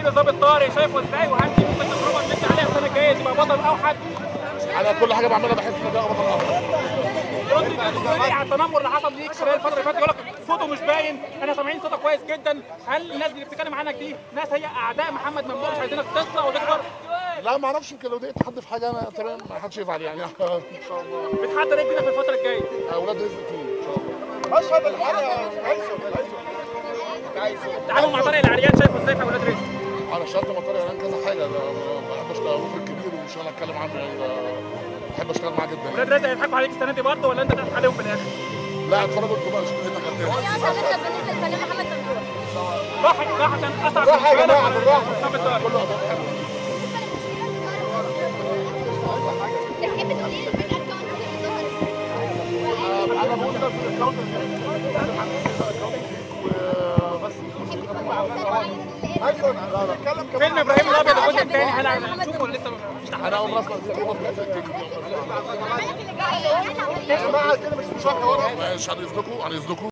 حبيبي ظابط طارق شايفه ازاي وهل دي ممكن تجربه ان انت عليها السنه الجايه تبقى بطل اوحد انا كل حاجه بعملها بحس ان ده بطل اخر رد تقول ايه على التنمر اللي حصل ليك خلال الفتره اللي فاتت يقول لك صوته مش باين احنا سامعين صوتك كويس جدا هل الناس اللي بتتكلم عنك دي ناس هي اعداء محمد ممدوح مش عايزينك تطلع وتكبر لا ما اعرفش يمكن لو ضايقت حد في حاجه انا تمام ما حدش يزعل يعني ان شاء الله بتحضر ايه جديدك في الفتره الجايه اولاد رزق اتنين ان شاء الله اشهد الحاجه تعالوا مع طارق العريان شايفه ازاي في اولاد رزق انا اشتغلت مع طارق اعلان كذا حاجه ده بحب اشتغل مخرج كبير ومش انا اتكلم عنه يعني ده بحب اشتغل معاه جدا اولاد رزق هيضحكوا عليك السنه دي برضه ولا انت ضحك عليهم في الاخر لا اتفرجوا انتوا بقى شوفوا هنا كان يا اصعب مشهد بالنسبه للفنان محمد ممدوح ضحك ضحك كان اصعب راحة يا بالنسبة لك جماعة، ولا بالراحة. ظابط طارق كله اداء حلو تحب تقولي لي الفرقه اللي ظهرت انا بقول ده في الكاونتر بتكلم عن الكاونتر وبس ايسون بتتكلم كمان فيلم ابراهيم الابيض الجزء الثاني هل هنشوفه ولا لسه مفيش انا اول مره اسمع تجربه في الافلام يا جماعه كده مش مشاركه ورا مش عن اذنكم عن اذنكم